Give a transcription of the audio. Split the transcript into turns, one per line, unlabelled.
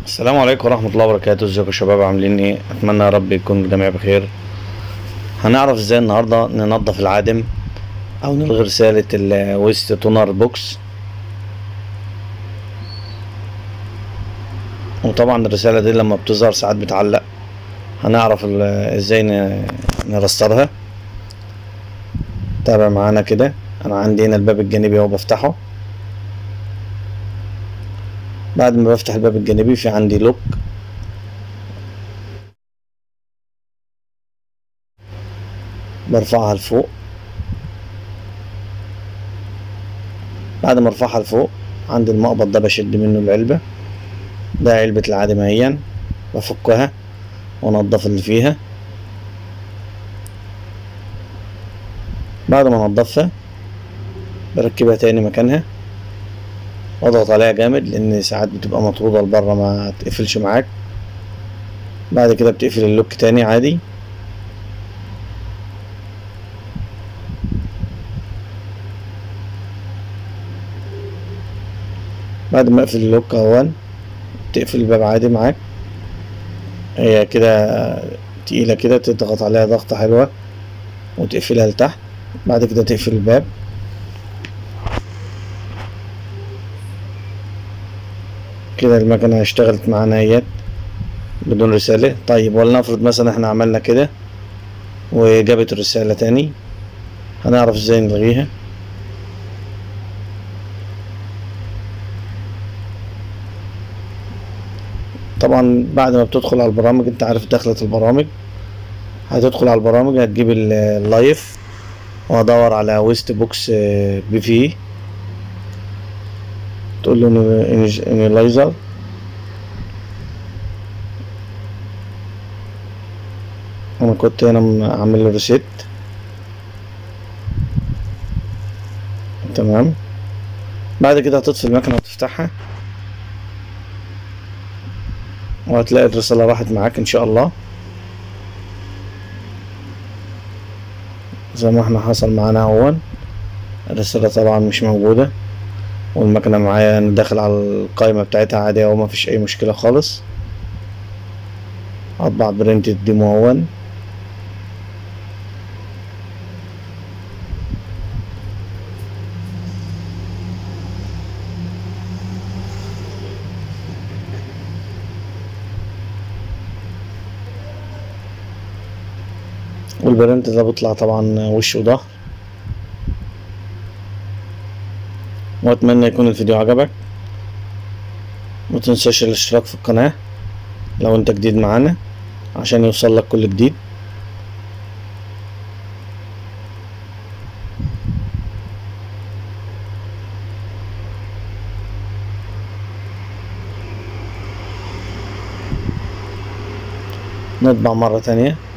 السلام عليكم ورحمة الله وبركاته ازيكم يا شباب عاملين ايه اتمنى يا رب يكون الجميع بخير هنعرف ازاي النهاردة ننظف العادم او نلغي رسالة الويست تونر بوكس وطبعا الرسالة دي لما بتظهر ساعات بتعلق هنعرف ال- ازاي ن- نرسترها تابع معانا كده انا عندي هنا الباب الجانبي اهو بفتحه بعد ما بفتح الباب الجانبي في عندي لوك برفعها لفوق بعد ما ارفعها لفوق عند المقبض ده بشد منه العلبة ده علبة العادم اهيا بفكها وانضف اللي فيها بعد ما انضفها بركبها تاني مكانها واضغط عليها جامد لان ساعات بتبقى مطرودة لبره ما تقفلش معاك بعد كده بتقفل اللوك تاني عادي بعد ما اقفل اللوك اهون تقفل الباب عادي معاك هي كده تقيلة كده تضغط عليها ضغطة حلوة وتقفلها لتحت بعد كده تقفل الباب كده المكنة اشتغلت معانا اهيت بدون رسالة طيب ولنفرض مثلا احنا عملنا كده وجابت الرسالة تاني هنعرف ازاي نلغيها طبعا بعد ما بتدخل على البرامج انت عارف دخلة البرامج هتدخل على البرامج هتجيب ال- اللايف وهدور على ويست بوكس بي في تقول له انيلايزر انا كنت هنا م- عامل له ريسيت تمام بعد كده هتطفي المكنة وتفتحها وهتلاقي الرسالة راحت معاك ان شاء الله زي ما احنا حصل معانا اهون الرسالة طبعا مش موجودة والمكنة معايا انا داخل على القائمة بتاعتها عادي اهو مفيش اي مشكلة خالص اطبع برنت الديمو اهون والبرنت ده بيطلع طبعا وش وظهر واتمنى يكون الفيديو عجبك متنساش الاشتراك في القناة لو انت جديد معانا عشان يوصل لك كل جديد نطبع مرة تانية